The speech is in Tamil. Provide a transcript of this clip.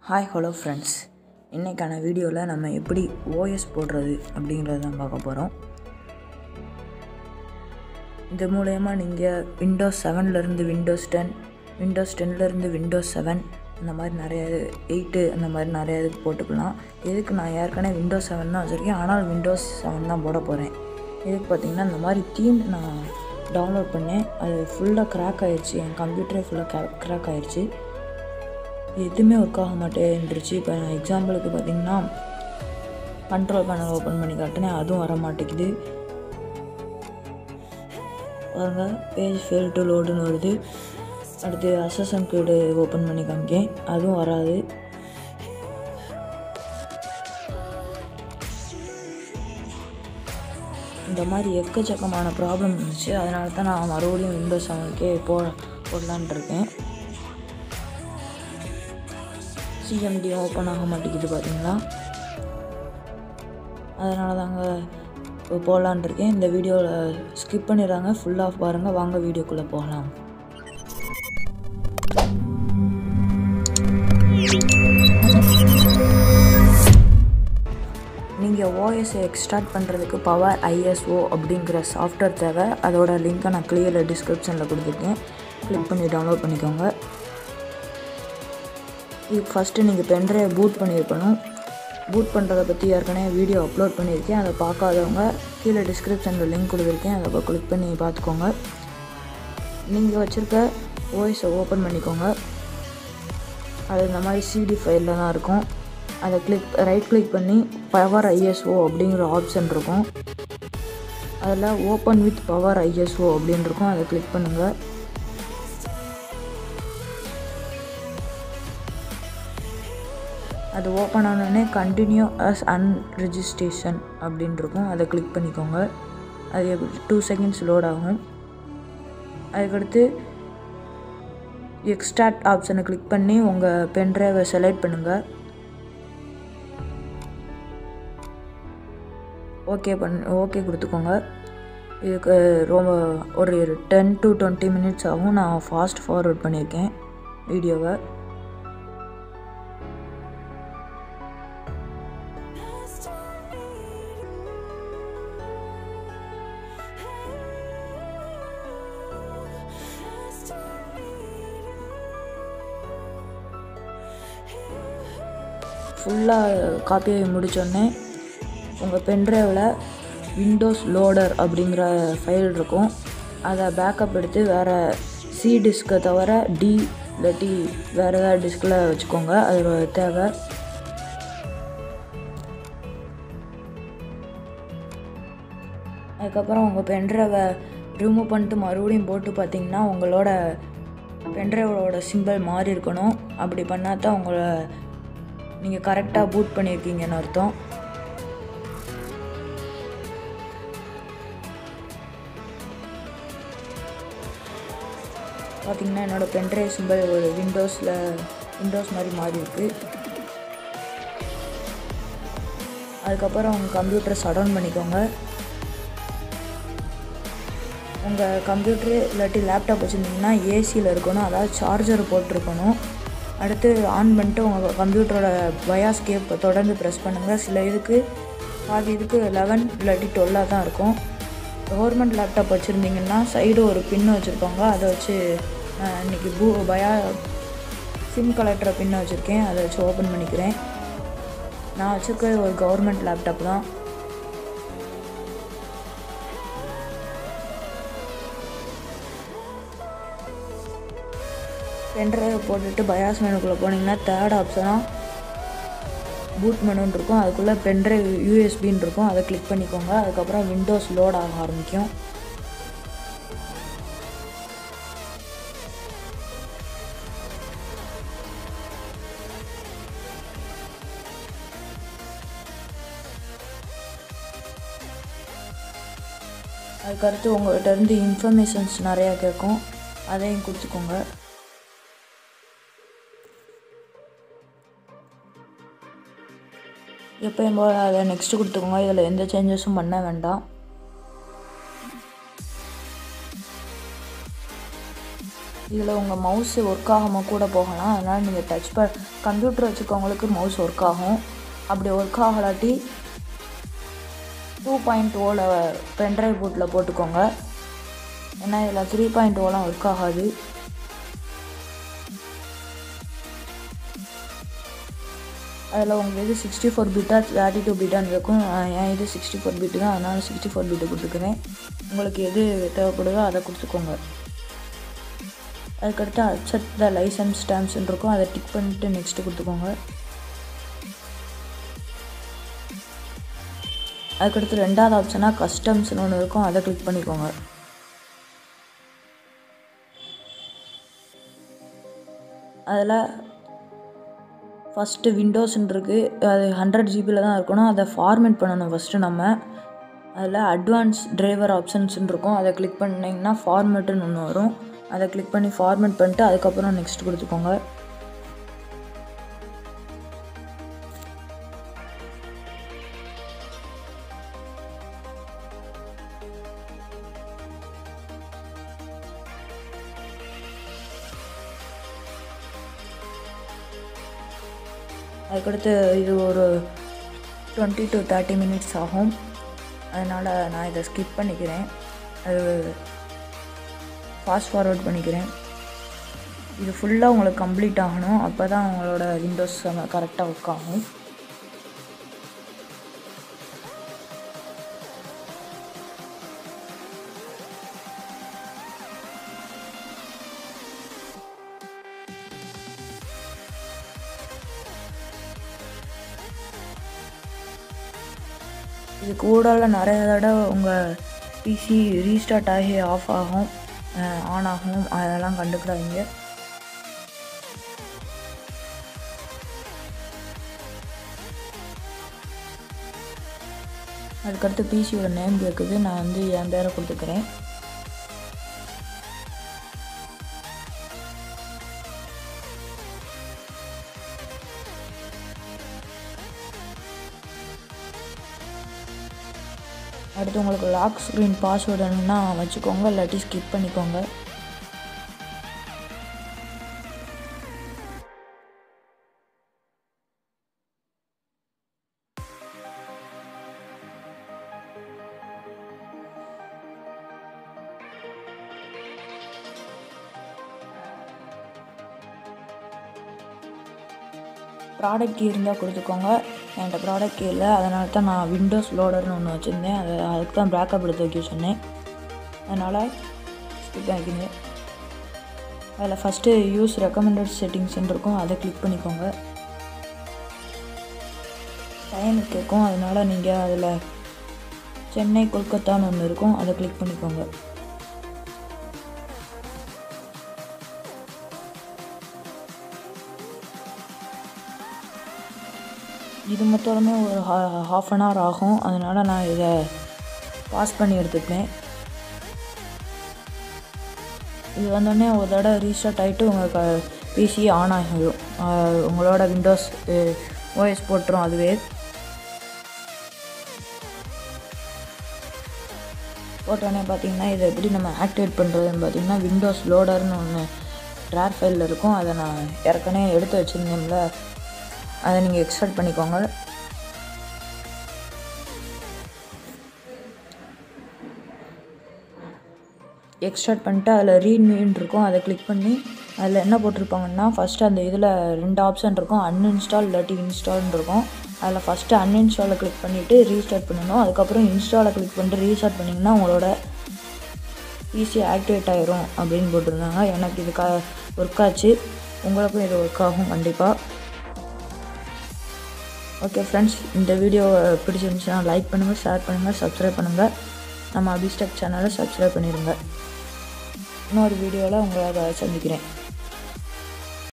ஹாய் ஹலோ ஃப்ரெண்ட்ஸ் இன்றைக்கான வீடியோவில் நம்ம எப்படி ஓஎஸ் போடுறது அப்படிங்கிறத தான் பார்க்க போகிறோம் இது மூலயமா நீங்கள் விண்டோஸ் செவன்லேருந்து விண்டோஸ் டென் விண்டோஸ் டென்லேருந்து விண்டோஸ் செவன் அந்த மாதிரி நிறைய எயிட்டு அந்த மாதிரி நிறைய இதுக்கு போட்டுக்கலாம் இதுக்கு நான் ஏற்கனவே விண்டோஸ் செவன் தான் வச்சுருக்கேன் ஆனால் விண்டோஸ் செவன் தான் போட போகிறேன் இதுக்கு பார்த்தீங்கன்னா இந்த மாதிரி தீம் நான் டவுன்லோட் பண்ணேன் அது ஃபுல்லாக க்ராக் ஆயிடுச்சு என் கம்ப்யூட்டரே ஃபுல்லாக க்ராக் ஆயிடுச்சு எதுவுமே ஒர்க் ஆக மாட்டேன்ருச்சு இப்போ நான் எக்ஸாம்பிளுக்கு பார்த்தீங்கன்னா கண்ட்ரோல் பேனல் ஓப்பன் பண்ணி காட்டினேன் அதுவும் வர மாட்டேங்குது பாருங்க பேஜ் ஃபெயில் டு லோடுன்னு வருது அடுத்து அசசன் கோடு ஓப்பன் பண்ணி காமிக்கேன் அதுவும் வராது இந்த மாதிரி எக்கச்சக்கமான ப்ராப்ளம் இருந்துச்சு அதனால தான் நான் மறுபடியும் விண்டோஸ் செவனுக்கே போ போடலான் இருக்கேன் சிஎம்டி ஓப்பன் ஆக மாட்டேங்குது பார்த்தீங்களா அதனால தாங்க இப்போ போகலான் இருக்கேன் இந்த வீடியோவில் ஸ்கிப் பண்ணிடுறாங்க ஃபுல்லாக பாருங்கள் வாங்க வீடியோக்குள்ளே போகலாம் நீங்கள் ஓஎஸ்ஐ எக்ஸ்ட்ராக்ட் பண்ணுறதுக்கு பவர் ஐஎஸ்ஓ அப்படிங்கிற சாஃப்ட்வேர் தேவை அதோட லிங்க்கை நான் கிளியரில் டிஸ்கிரிப்ஷனில் கொடுத்துருக்கேன் கிளிக் பண்ணி டவுன்லோட் பண்ணிக்கோங்க இதுக்கு ஃபஸ்ட்டு நீங்கள் பென்ட்ரைவை பூட் பண்ணியிருக்கணும் பூட் பண்ணுறதை பற்றி ஏற்கனவே வீடியோ அப்லோட் பண்ணியிருக்கேன் அதை பார்க்காதவங்க கீழே டிஸ்கிரிப்ஷனில் லிங்க் கொடுத்துருக்கேன் அதை கிளிக் பண்ணி பார்த்துக்கோங்க நீங்கள் வச்சுருக்க ஓஎஸை ஓப்பன் பண்ணிக்கோங்க அது இந்த மாதிரி சிடி ஃபைலில் தான் இருக்கும் அதை கிளிக் ரைட் கிளிக் பண்ணி பவர் ஐஎஸ்ஓ அப்படிங்கிற ஆப்ஷன் இருக்கும் அதில் ஓப்பன் வித் பவர் ஐஎஸ்ஓ அப்படின்னு இருக்கும் அதை கிளிக் பண்ணுங்கள் அது ஓப்பன் ஆனோடனே கண்டினியூ அஸ் அன்ரிஜிஸ்ட்ரேஷன் அப்படின்னு இருக்கும் அதை கிளிக் பண்ணிக்கோங்க அது டூ செகண்ட்ஸ் லோட் ஆகும் அதுக்கடுத்து எக்ஸ்ட்ராக்ட் ஆப்ஷனை கிளிக் பண்ணி உங்கள் பென்ட்ரைவை செலக்ட் பண்ணுங்கள் ஓகே பண் ஓகே கொடுத்துக்கோங்க இதுக்கு ரொம்ப ஒரு டென் டு டுவெண்ட்டி மினிட்ஸ் ஆகும் நான் ஃபாஸ்ட் ஃபார்வர்ட் பண்ணியிருக்கேன் வீடியோவை ஃபுல்லாக காப்பி முடித்தோடனே உங்கள் பென்ட்ரைவில் விண்டோஸ் லோடர் அப்படிங்கிற ஃபைல் இருக்கும் அதை பேக்கப் எடுத்து வேறு சி டிஸ்க்கை தவிர டி இல்லாட்டி வேறு ஏதாவது டிஸ்கில் வச்சுக்கோங்க அது தேவை அதுக்கப்புறம் உங்கள் பென்ட்ரைவை ரிமூவ் பண்ணிட்டு மறுபடியும் போட்டு பார்த்தீங்கன்னா உங்களோட பென்ட்ரைவோட சிம்பிள் மாறி இருக்கணும் அப்படி பண்ணால் தான் உங்களை நீங்கள் கரெக்டாக பூட் பண்ணியிருக்கீங்கன்னு அர்த்தம் பார்த்திங்கன்னா என்னோடய பென்ட்ரைவ் சிம்பிள் ஒரு விண்டோஸில் விண்டோஸ் மாதிரி மாறி இருக்குது அதுக்கப்புறம் உங்கள் கம்ப்யூட்டரை சடவுன் பண்ணிக்கோங்க உங்கள் கம்ப்யூட்டரு இல்லாட்டி லேப்டாப் வச்சுருந்தீங்கன்னா ஏசியில் இருக்கணும் அதாவது சார்ஜர் போட்டிருக்கணும் அடுத்து ஆன் பண்ணிட்டு உங்கள் கம்ப்யூட்டரோட பயாஸ் கேப் தொடர்ந்து ப்ரெஸ் பண்ணுங்கள் சில இதுக்கு பாதி இதுக்கு லெவன் இல்லாட்டி டுவெல்லாக தான் இருக்கும் கவர்மெண்ட் லேப்டாப் வச்சுருந்தீங்கன்னா சைடு ஒரு பின்னு வச்சுருப்பாங்க அதை வச்சு நான் இன்றைக்கி பூ பயா சிம் கலெக்டரை பின்ன வச்சுருக்கேன் அதை வச்சு ஓப்பன் பண்ணிக்கிறேன் நான் வச்சுருக்கிறது ஒரு கவர்மெண்ட் லேப்டாப் தான் பென்ட்ரைவை போட்டுட்டு பயாஸ் மெனுக்குள்ளே போனீங்கன்னா தேர்ட் ஆப்ஷனாக பூட் மெனுன்னு இருக்கும் அதுக்குள்ளே பென்ட்ரைவ் யூஎஸ்பின்னு இருக்கும் அதை கிளிக் பண்ணிக்கோங்க அதுக்கப்புறம் விண்டோஸ் லோட் ஆக ஆரம்பிக்கும் அதுக்கடுத்து உங்கள்கிட்ட இருந்து இன்ஃபர்மேஷன்ஸ் நிறையா கேட்கும் அதையும் கொடுத்துக்கோங்க எப்பயும் போல் அதை நெக்ஸ்ட்டு கொடுத்துக்கோங்க இதில் எந்த சேஞ்சஸும் பண்ண வேண்டாம் இதில் உங்கள் மவுஸு ஒர்க் ஆகாமல் கூட போகலாம் அதனால் நீங்கள் டச் ப கம்ப்யூட்டர் வச்சுருக்கவங்களுக்கு மவுஸ் ஒர்க் ஆகும் அப்படி ஒர்க் ஆகலாட்டி டூ பாயிண்ட் ஓவில் பென்ட்ரைவ் பூட்டில் போட்டுக்கோங்க ஏன்னா இதில் த்ரீ பாயிண்ட் ஓலாம் ஒர்க் ஆகாது அதில் உங்களுக்கு இது சிக்ஸ்டி ஃபோர் பிட்டா தேர்ட்டி டூ பிட்டான்னு இருக்கும் என் இது சிக்ஸ்டி ஃபோர் பிட்டு தான் அதனால் சிக்ஸ்டி ஃபோர் பிட்டு கொடுத்துக்கிறேன் உங்களுக்கு எது தேவைப்படுதோ அதை கொடுத்துக்கோங்க அதுக்கடுத்து அக்செப்ட் த லைசன்ஸ் ஸ்டாம்ப்ஸ்ன்னு இருக்கும் அதை டிக் பண்ணிட்டு நெக்ஸ்ட்டு கொடுத்துக்கோங்க அதுக்கடுத்து ரெண்டாவது ஆப்ஷனாக கஸ்டம்ஸ்னு ஒன்று இருக்கும் அதை கிளிக் பண்ணிக்கோங்க அதில் ஃபஸ்ட்டு விண்டோஸ்ன்னு இருக்குது அது ஹண்ட்ரட் ஜிபியில் தான் இருக்கணும் அதை ஃபார்மேட் பண்ணணும் ஃபஸ்ட்டு நம்ம அதில் அட்வான்ஸ் டிரைவர் ஆப்ஷன்ஸ்னு இருக்கும் அதை கிளிக் பண்ணிங்கன்னா ஃபார்மேட்டுன்னு ஒன்று வரும் அதை கிளிக் பண்ணி ஃபார்மேட் பண்ணிட்டு அதுக்கப்புறம் நெக்ஸ்ட் கொடுத்துக்கோங்க அதுக்கடுத்து இது ஒரு டுவெண்ட்டி டு தேர்ட்டி மினிட்ஸ் ஆகும் அதனால் நான் இதை ஸ்கிப் பண்ணிக்கிறேன் அது ஃபாஸ்ட் ஃபார்வர்ட் பண்ணிக்கிறேன் இது ஃபுல்லாக உங்களுக்கு கம்ப்ளீட் ஆகணும் அப்போ தான் உங்களோட விண்டோஸ் கரெக்டாக ஒர்க் ஆகும் இது கூடால நிறைய தடவை உங்கள் பிசி ரீஸ்டார்ட் ஆகி ஆஃப் ஆகும் ஆன் ஆகும் அதெல்லாம் கண்டுக்கிடாதீங்க அதுக்கடுத்து பிசியோட நேம் கேட்குது நான் வந்து என் பேரை கொடுத்துக்கிறேன் அடுத்து உங்களுக்கு லாக் ஸ்க்ரீன் பாஸ்வேர்டு வேணும்னா வச்சுக்கோங்க இல்லாட்டி ஸ்கிப் பண்ணிக்கோங்க ப்ராடக்ட் கீ இருந்தால் கொடுத்துக்கோங்க என்கிட்ட ப்ராடக்ட் கீ இல்லை அதனால தான் நான் விண்டோஸ் லோடர்னு ஒன்று வச்சுருந்தேன் அதை அதுக்கு தான் பேக்கப் எடுத்து வைக்க சொன்னேன் அதனால் ஸ்கிப் ஆகிக்கிங்க அதில் ஃபஸ்ட்டு யூஸ் ரெக்கமெண்டட் செட்டிங்ஸ்ன்னு இருக்கும் அதை கிளிக் பண்ணிக்கோங்க டைம் கேட்கும் அதனால் நீங்கள் அதில் சென்னை கொல்கத்தான்னு ஒன்று இருக்கும் அதை கிளிக் பண்ணிக்கோங்க இது மொத்தமே ஒரு ஹாஃப் அன் ஹவர் ஆகும் அதனால் நான் இதை பாஸ் பண்ணி எடுத்துப்பேன் இது வந்தோடனே ஒரு தடவை ரீஸ்டார்ட் ஆகிட்டு உங்கள் க பிசி ஆன் ஆகிடும் உங்களோட விண்டோஸ் ஓஎஸ் போட்டுரும் அதுவே போட்டோடனே பார்த்தீங்கன்னா இதை எப்படி நம்ம ஆக்டிவேட் பண்ணுறதுன்னு பார்த்தீங்கன்னா விண்டோஸ் லோடர்னு ஒன்று ட்ரார் ஃபைலில் இருக்கும் அதை நான் ஏற்கனவே எடுத்து வச்சுருந்தேன்ல அதை நீங்கள் எக்ஸ்ட்ராக்ட் பண்ணிக்கோங்க எக்ஸ்ட்ராக்ட் பண்ணிட்டு அதில் ரீட்மின்னு இருக்கும் அதை கிளிக் பண்ணி அதில் என்ன போட்டிருப்பாங்கன்னா ஃபஸ்ட்டு அந்த இதில் ரெண்டு ஆப்ஷன் இருக்கும் அன்இன்ஸ்டால் இல்லாட்டி இன்ஸ்டால்னு இருக்கும் அதில் ஃபஸ்ட்டு அன்இன்ஸ்டாலை கிளிக் பண்ணிவிட்டு ரீஸ்டார்ட் பண்ணணும் அதுக்கப்புறம் இன்ஸ்டாலை கிளிக் பண்ணிட்டு ரீஸ்டார்ட் பண்ணிங்கன்னா உங்களோட பிசி ஆக்டிவேட் ஆயிரும் அப்படின்னு போட்டிருந்தாங்க எனக்கு இது க ஒர்க் ஆச்சு உங்களுக்கும் இது ஒர்க் ஆகும் கண்டிப்பாக ஓகே ஃப்ரெண்ட்ஸ் இந்த வீடியோ பிடிச்சிருந்துச்சுன்னா லைக் பண்ணுங்கள் ஷேர் பண்ணுங்கள் சப்ஸ்கிரைப் பண்ணுங்கள் நம்ம அபிஸ்டெக் சேனலை சப்ஸ்கிரைப் பண்ணிடுங்க இன்னொரு வீடியோவில் உங்களை அதை சந்திக்கிறேன்